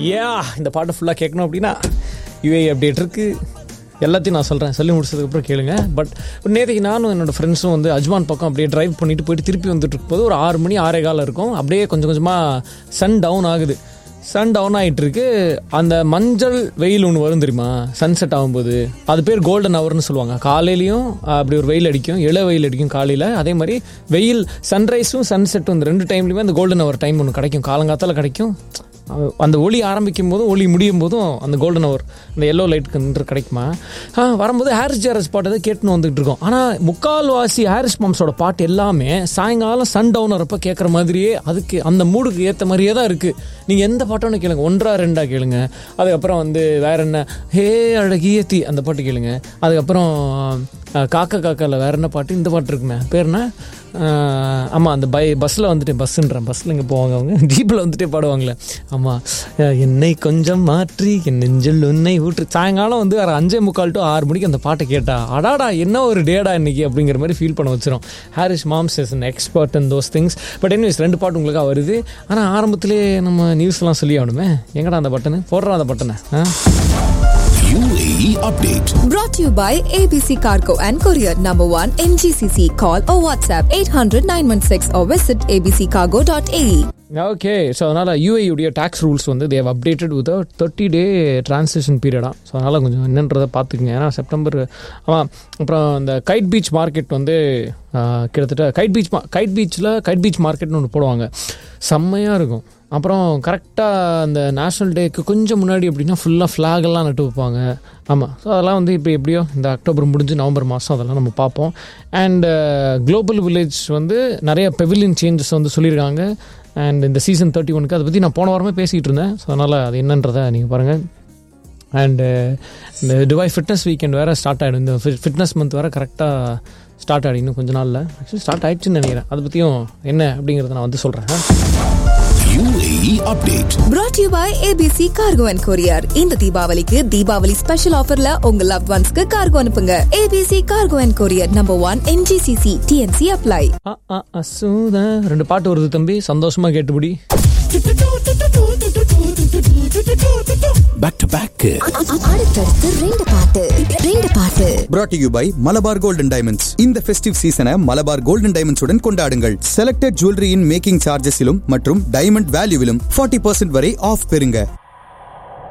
யா இந்த பாட்டை ஃபுல்லாக கேட்கணும் அப்படின்னா யூஏ அப்டேட் இருக்குது எல்லாத்தையும் நான் சொல்கிறேன் சொல்லி முடிச்சதுக்கப்புறம் கேளுங்க பட் நேற்றுக்கு நானும் என்னோடய ஃப்ரெண்ட்ஸும் வந்து அஜ்மான் பக்கம் அப்படியே டிரைவ் பண்ணிட்டு போயிட்டு திருப்பி வந்துட்டு இருக்கும்போது ஒரு ஆறு மணி ஆறே காலம் இருக்கும் அப்படியே கொஞ்சம் கொஞ்சமாக சன் டவுன் ஆகுது சன் டவுன் ஆகிட்டு இருக்கு அந்த மஞ்சள் வெயில் ஒன்று வரும் தெரியுமா சன்செட் ஆகும்போது அது பேர் கோல்டன் ஹவர்னு சொல்லுவாங்க காலையிலையும் அப்படி ஒரு வெயில் அடிக்கும் இள வெயில் அடிக்கும் காலையில் அதே மாதிரி வெயில் சன்ரைஸும் சன்செட்டும் இந்த ரெண்டு டைம்லையுமே அந்த கோல்டன் ஹவர் டைம் ஒன்று கிடைக்கும் காலங்காத்தால் கிடைக்கும் அந்த ஒளி ஆரம்பிக்கும் போதும் ஒளி முடியும் போதும் அந்த கோல்டன் ஹவர் அந்த எல்லோ லைட் கிடைக்குமா ஆ வரும்போது ஹாரிஸ் ஜாரஸ் பாட்டு தான் கேட்டுன்னு வந்துட்டு இருக்கோம் ஆனால் முக்கால்வாசி ஹாரிஸ் மாம்ஸோட பாட்டு எல்லாமே சாயங்காலம் சன் டவுன் வரப்போ கேட்குற மாதிரியே அதுக்கு அந்த மூடுக்கு ஏற்ற மாதிரியே தான் இருக்குது நீங்கள் எந்த பாட்டோன்னு கேளுங்க ஒன்றா ரெண்டா கேளுங்க அதுக்கப்புறம் வந்து வேற என்ன ஹே அழகிய தீ அந்த பாட்டு கேளுங்க அதுக்கப்புறம் அஹ், காக்கா காக்கால வேற என்ன பாட்டு இந்த பாட்டு இருக்குமே பேர் என்ன ஆமாம் அந்த பை பஸ்ஸில் வந்துட்டு பஸ்ஸுன்றேன் பஸ்ஸில் இங்கே போவாங்க அவங்க ஜீப்பில் வந்துட்டே பாடுவாங்களே ஆமாம் என்னை கொஞ்சம் மாற்றி என் நெஞ்சில் உன்னை ஊற்று சாயங்காலம் வந்து வேறு அஞ்சே முக்கால் டு ஆறு மணிக்கு அந்த பாட்டை கேட்டா அடாடா என்ன ஒரு டேடா இன்னைக்கு அப்படிங்கிற மாதிரி ஃபீல் பண்ண வச்சிரும் ஹாரிஸ் மாம்ஸ் is an expert and those things but anyways ரெண்டு பாட்டு உங்களுக்காக வருது ஆனால் ஆரம்பத்திலே நம்ம நியூஸ்லாம் சொல்லி ஆகணுமே எங்கடா அந்த பட்டனு போடுறா அந்த பட்டனை ஆ UAE update. Brought to you by ABC Cargo and Courier Number 1 in GCC. Call or WhatsApp 800 916 or visit abccargo.ae. Okay so அதனால் யூஏயுடைய டேக்ஸ் ரூல்ஸ் வந்து they've updated with thirty day transition பீரியடாக ஸோ அதனால் கொஞ்சம் என்னன்றதை பார்த்துக்குங்க ஏன்னா செப்டம்பர் ஆமாம் அப்புறம் இந்த கைட் பீச் மார்க்கெட் வந்து ஆஹ், கிட்டத்தட்ட கைட் பீச் கைட் பீச்சில் கைட் பீச் மார்க்கெட்னு ஒன்று போடுவாங்க செம்மையாக இருக்கும் அப்புறம் கரெக்டாக அந்த நேஷ்னல் டேக்கு கொஞ்சம் முன்னாடி அப்படின்னா ஃபுல்லாக ஃப்ளாக் எல்லாம் நட்டு வைப்பாங்க ஆமாம் ஸோ அதெல்லாம் வந்து இப்போ எப்படியோ இந்த அக்டோபர் முடிஞ்சு நவம்பர் மாதம் அதெல்லாம் நம்ம பார்ப்போம் அண்ட் குளோபல் வில்லேஜ் வந்து நிறைய பெவிலியன் சேஞ்சஸ் வந்து சொல்லியிருக்காங்க அண்ட் இந்த சீசன் தேர்ட்டி ஒனுக்கு அதை பற்றி நான் போன வாரமே பேசிகிட்டு இருந்தேன் ஸோ அதனால் அது என்னன்றதை நீங்கள் பாருங்கள் அண்டு இந்த துபாய் ஃபிட்னஸ் வீக்கெண்ட் வேறு ஸ்டார்ட் ஆகிடும் இந்த ஃபிட்னஸ் மந்த் வேறு கரெக்டாக ஸ்டார்ட் ஆகிடும் இன்னும் கொஞ்ச நாளில் ஆக்சுவலி ஸ்டார்ட் ஆயிடுச்சுன்னு நினைக்கிறேன் அதை பற்றியும் என்ன அப்படிங்கிறத நான் வந்து சொல்கிறேன் UAE update. Brought to you by ABC Cargo and Courier. இந்த தீபாவளிக்கு தீபாவளி ஸ்பெஷல் ஆஃபர்ல உங்க லவ் ஒன்ஸ்க்கு கார்கோ அனுப்புங்க ABC Cargo and Courier Number 1 NGCC TNC apply. ஆ ஆ அசூத ரெண்டு பாட்டு வருது தம்பி சந்தோஷமாக கேட்டுபிடி Back to back. அடுத்தடுத்து ரெண்டு பாட்டு ரெண்டு பாட்டு brought to you by Malabar golden diamonds இந்த ஃபெஸ்டிவ் சீசனை மலபார் கோல்டன் டைமண்ட்ஸ் உடன் கொண்டாடுங்கள் செலக்டட் ஜுவல்லரியின் மேக்கிங் சார்ஜஸிலும் மற்றும் டைமண்ட் வேல்யூவிலும் 40% வரை ஆஃப் பெறுங்க